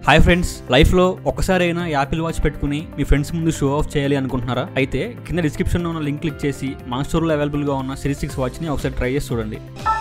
hi friends లైఫ్లో ఒకసారైనా Apple watch పెట్టుకుని మీ ఫ్రెండ్స్ ముందు షో ఆఫ్ చేయాలి అనుకుంటున్నారా అయితే కింద డిస్క్రిప్షన్లో ఉన్న లింక్ క్లిక్ చేసి మన స్టోర్లో అవైలబుల్గా ఉన్న సిరీస్ సిక్స్ వాచ్ని ఒకసారి ట్రై చేసి చూడండి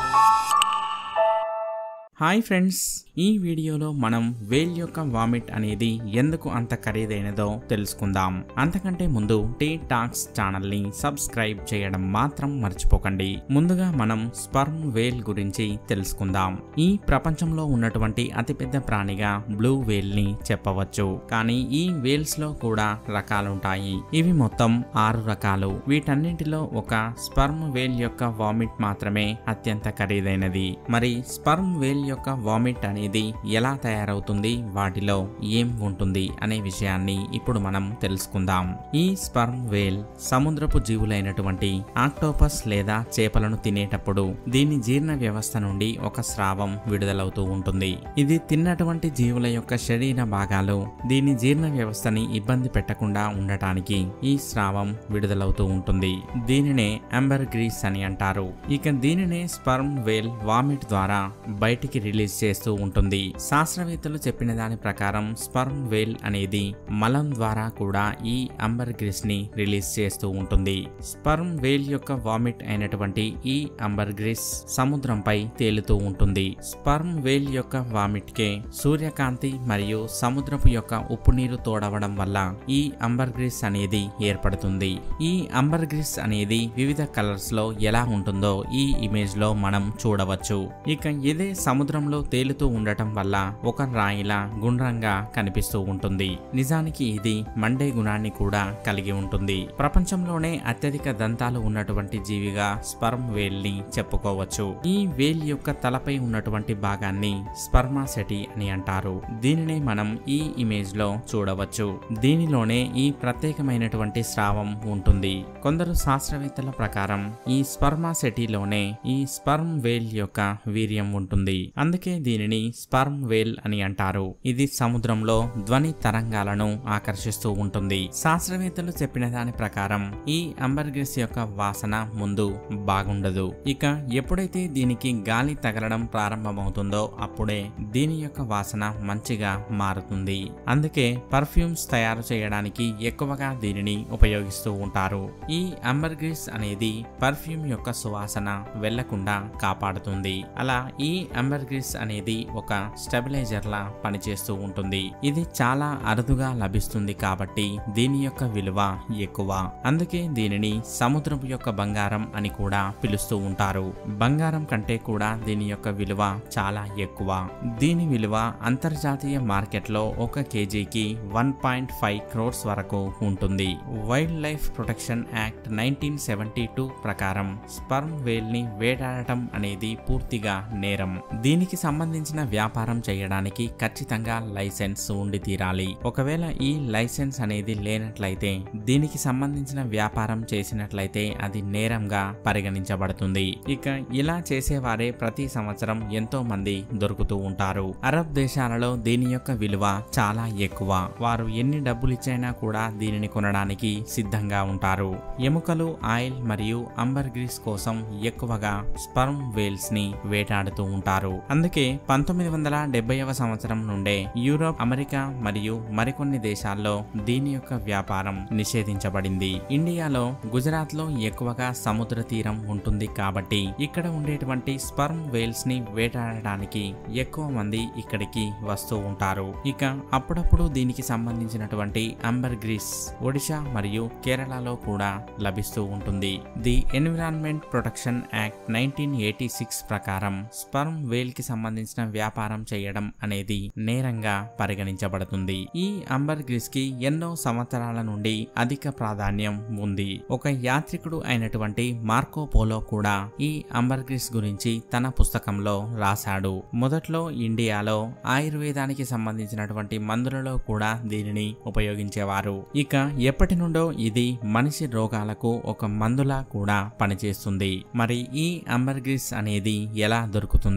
హాయ్ ఫ్రెండ్స్ ఈ వీడియోలో మనం వేల్ యొక్క వామిట్ అనేది ఎందుకు అంత ఖరీదైనదో తెలుసుకుందాం అంతకంటే ముందు టీ టాక్స్ ఛానల్ని సబ్స్క్రైబ్ చేయడం మాత్రం మర్చిపోకండి ముందుగా మనం స్పర్మ్ వేల్ గురించి తెలుసుకుందాం ఈ ప్రపంచంలో ఉన్నటువంటి అతిపెద్ద ప్రాణిగా బ్లూ వేల్ ని చెప్పవచ్చు కానీ ఈ వేల్స్ లో కూడా రకాలుంటాయి ఇవి మొత్తం ఆరు రకాలు వీటన్నింటిలో ఒక స్పర్మ్ వేల్ యొక్క వామిట్ మాత్రమే అత్యంత ఖరీదైనది మరి స్పర్మ్ వేల్ యొక్క వామిట్ అనేది ఎలా తయారవుతుంది వాటిలో ఏం ఉంటుంది అనే విషయాన్ని ఇప్పుడు మనం తెలుసుకుందాం ఈ స్పర్మ్ వేల్ సముద్రపు జీవులైనటువంటి ఆక్టోపస్ లేదా చేపలను తినేటప్పుడు దీని జీర్ణ వ్యవస్థ నుండి ఒక స్రావం విడుదలవుతూ ఉంటుంది ఇది తిన్నటువంటి జీవుల యొక్క శరీర భాగాలు దీని జీర్ణ వ్యవస్థని ఇబ్బంది పెట్టకుండా ఉండటానికి ఈ స్రావం విడుదలవుతూ ఉంటుంది దీనినే అంబర్ గ్రీస్ అని అంటారు ఇక దీనినే స్పర్మ్ వేల్ వామిట్ ద్వారా బయటికి రిలీజ్ చేస్తూ ఉంటుంది శాస్త్రవేత్తలు చెప్పిన దాని ప్రకారం స్పర్మ్ వేల్ అనేది మలం ద్వారా కూడా ఈ అంబర్ గ్రీస్ ని రిలీజ్ చేస్తూ ఉంటుంది స్పర్మ్ వేల్ యొక్క వామిట్ అయినటువంటి ఈ అంబర్ గ్రీస్ సముద్రంపై తేలుతూ ఉంటుంది స్పర్మ్ వేల్ యొక్క వామిట్ కే సూర్యకాంతి మరియు సముద్రపు యొక్క ఉప్పు నీరు తోడవడం వల్ల ఈ అంబర్ గ్రీస్ అనేది ఏర్పడుతుంది ఈ అంబర్ గ్రీస్ అనేది వివిధ కలర్స్ లో ఎలా ఉంటుందో ఈ ఇమేజ్ లో మనం చూడవచ్చు ఇక ఇదే సముద్రంలో తేలుతూ ఉండటం వల్ల ఒక రాయిలా గుండ్రంగా కనిపిస్తూ ఉంటుంది నిజానికి ఇది మండే గుణాన్ని కూడా కలిగి ఉంటుంది ప్రపంచంలోనే అత్యధిక దంతాలు ఉన్నటువంటి జీవిగా స్పర్మ్ వేల్ ని చెప్పుకోవచ్చు ఈ వేల్ యొక్క తలపై ఉన్నటువంటి భాగాన్ని స్పర్మాసెటి అని అంటారు దీనినే మనం ఈ ఇమేజ్ లో చూడవచ్చు దీనిలోనే ఈ ప్రత్యేకమైనటువంటి స్రావం ఉంటుంది కొందరు శాస్త్రవేత్తల ప్రకారం ఈ స్పర్మాసెటిలోనే ఈ స్పర్మ్ వేల్ యొక్క వీర్యం ఉంటుంది అందుకే దీనిని స్పర్మ్ వేల్ అని అంటారు ఇది సముద్రంలో ధ్వని తరంగాలను ఆకర్షిస్తూ ఉంటుంది శాస్త్రవేత్తలు చెప్పిన దాని ప్రకారం ఈ అంబర్గ్రిస్ యొక్క వాసన ముందు బాగుండదు ఇక ఎప్పుడైతే దీనికి గాలి తగలడం ప్రారంభమవుతుందో అప్పుడే దీని యొక్క వాసన మంచిగా మారుతుంది అందుకే పర్ఫ్యూమ్స్ తయారు చేయడానికి ఎక్కువగా దీనిని ఉపయోగిస్తూ ఉంటారు ఈ అంబర్గ్రిస్ అనేది పర్ఫ్యూమ్ యొక్క సువాసన వెళ్లకుండా కాపాడుతుంది అలా ఈ అంబర్గ్రిస్ అనేది ఒక స్టెబిలైజర్ లా పనిచేస్తూ ఉంటుంది ఇది చాలా అరుదుగా లభిస్తుంది కాబట్టి దీని యొక్క విలువ ఎక్కువ అందుకే దీనిని సముద్రపు యొక్క బంగారం అని కూడా పిలుస్తూ ఉంటారు బంగారం కంటే కూడా దీని యొక్క విలువ చాలా ఎక్కువ దీని విలువ అంతర్జాతీయ మార్కెట్లో ఒక కేజీకి వన్ పాయింట్ ఫైవ్ క్రోర్స్ వరకు ఉంటుంది wildlife protection act nineteen seventy two ప్రకారం స్పర్మ్ వేల్ ని వేటాడటం అనేది పూర్తిగా నేరం దీనికి సంబంధించిన వ్యాపారం చేయడానికి ఖచ్చితంగా లైసెన్స్ ఉండి తీరాలి ఒకవేళ ఈ లైసెన్స్ అనేది లేనట్లయితే దీనికి సంబంధించిన వ్యాపారం చేసినట్లయితే అది నేరంగా పరిగణించబడుతుంది ఇక ఇలా చేసేవారే ప్రతి సంవత్సరం ఎంతో మంది దొరుకుతూ ఉంటారు అరబ్ దేశాలలో దీని యొక్క విలువ చాలా ఎక్కువ వారు ఎన్ని డబ్బులు ఇచ్చైనా కూడా దీనిని కొనడానికి సిద్ధంగా ఉంటారు ఎముకలు ఆయిల్ మరియు అంబర్ గ్రీస్ కోసం ఎక్కువగా స్పర్మ్ వేల్స్ ని వేటాడుతూ ఉంటారు అందుకే పంతొమ్మిది వందల డెబ్బైవ సంవత్సరం నుండే యూరోప్ అమెరికా మరియు మరికొన్ని దేశాల్లో దీని యొక్క వ్యాపారం నిషేధించబడింది ఇండియాలో గుజరాత్ లో ఎక్కువగా సముద్ర తీరం ఉంటుంది కాబట్టి ఇక్కడ ఉండేటువంటి స్పర్మ్ వేల్స్ ని వేటాడడానికి ఎక్కువ మంది ఇక్కడికి వస్తూ ఉంటారు ఇక అప్పుడప్పుడు దీనికి సంబంధించినటువంటి అంబర్ గ్రీస్ ఒడిశా మరియు కేరళలో కూడా లభిస్తూ ఉంటుంది the environment protection act nineteen eighty six ప్రకారం స్పర్మ్ వేల్ కి సంబంధించిన వ్యాపారం చేయడం అనేది నేరంగా పరిగణించబడుతుంది ఈ అంబర్ గ్రీస్ కి ఎన్నో సంవత్సరాల నుండి అధిక ప్రాధాన్యం ఉంది ఒక యాత్రికుడు అయినటువంటి మార్కో పోలో కూడా ఈ అంబర్ గ్రీస్ గురించి తన పుస్తకంలో రాశాడు మొదట్లో ఇండియాలో ఆయుర్వేదానికి సంబంధించినటువంటి మందులలో కూడా దీనిని ఉపయోగించేవారు ఇక ఎప్పటి నుండో ఇది మనిషి రోగాలకు ఒక మందులా కూడా పనిచేస్తుంది మరి ఈ అంబర్ గ్రీస్ అనేది ఎలా దొరుకుతుంది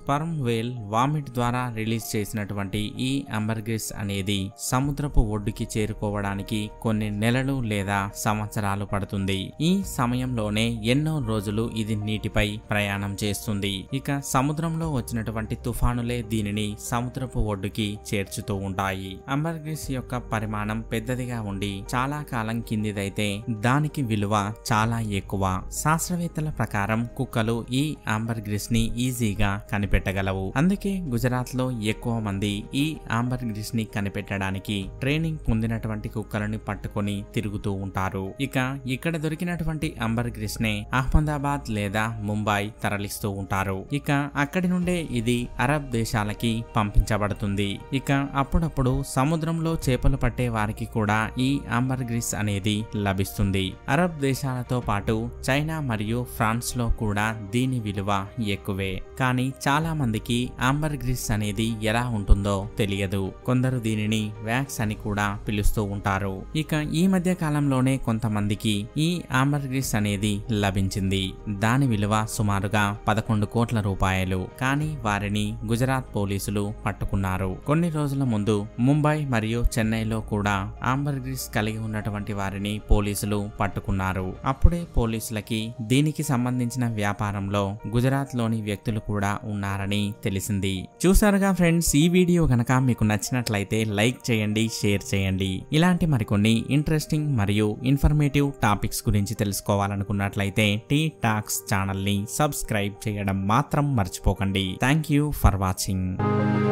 స్పర్మ్ వేల్ వామిట్ ద్వారా రిలీజ్ చేసినటువంటి ఈ అంబర్గ్రిస్ అనేది సముద్రపు ఒడ్డుకి చేరుకోవడానికి కొన్ని నెలలు లేదా సంవత్సరాలు పడుతుంది ఈ సమయంలోనే ఎన్నో రోజులు ఇది నీటిపై ప్రయాణం చేస్తుంది ఇక సముద్రంలో వచ్చినటువంటి తుఫానులే దీనిని సముద్రపు ఒడ్డుకి చేర్చుతూ ఉంటాయి అంబర్గ్రిస్ యొక్క పరిమాణం పెద్దదిగా ఉండి చాలా కాలం కిందిదైతే దానికి విలువ చాలా ఎక్కువ శాస్త్రవేత్తల ప్రకారం కుక్కలు ఈ అంబర్గ్రిస్ ని ఈజీగా కనిపెట్టగలవు అందుకే గుజరాత్ లో ఎక్కువ మంది ఈ అంబర్గ్రిస్ ని కనిపెట్టడానికి ట్రైనింగ్ పొందినటువంటి కుక్కలని పట్టుకొని తిరుగుతూ ఉంటారు ఇక ఇక్కడ దొరికినటువంటి అంబర్గ్రిస్ నే అహ్మదాబాద్ లేదా ముంబై తరలిస్తూ ఉంటారు ఇక అక్కడి నుండే ఇది అరబ్ దేశాలకి పంపించబడుతుంది ఇక అప్పుడప్పుడు సముద్రంలో చేపలు పట్టే వారికి కూడా ఈ అంబర్గ్రిస్ అనేది లభిస్తుంది అరబ్ దేశాలతో పాటు చైనా మరియు ఫ్రాన్స్ లో కూడా దీని విలువ ఎక్కువే కానీ చాలా మందికి అంబర్గ్రిస్ అనేది ఎలా ఉంటుందో తెలియదు కొందరు దీనిని వ్యాక్స్ అని కూడా పిలుస్తూ ఉంటారు ఇక ఈ మధ్య కాలంలోనే కొంతమందికి ఈ అంబర్గ్రిస్ అనేది లభించింది దాని విలువ సుమారుగా పదకొండు కోట్ల రూపాయలు కానీ వారిని గుజరాత్ పోలీసులు పట్టుకున్నారు కొన్ని రోజుల ముందు ముంబై మరియు చెన్నైలో కూడా ఆంబర్గ్రిస్ కలిగి ఉన్నటువంటి వారిని పోలీసులు పట్టుకున్నారు అప్పుడే పోలీసులకి దీనికి సంబంధించిన వ్యాపారంలో గుజరాత్ లోని వ్యక్తులు కూడా ఉన్నారని తెలిసింది చూసారుగా ఫ్రెండ్స్ ఈ వీడియో గనక మీకు నచ్చినట్లయితే లైక్ చేయండి షేర్ చేయండి ఇలాంటి మరికొన్ని ఇంట్రెస్టింగ్ మరియు ఇన్ఫర్మేటివ్ టాపిక్స్ గురించి తెలుసుకోవాలనుకున్నట్లయితే టీ టాక్స్ ఛానల్ ని సబ్స్క్రైబ్ చేయడం మాత్రం మర్చిపోకండి థ్యాంక్ యూ ఫర్ వాచింగ్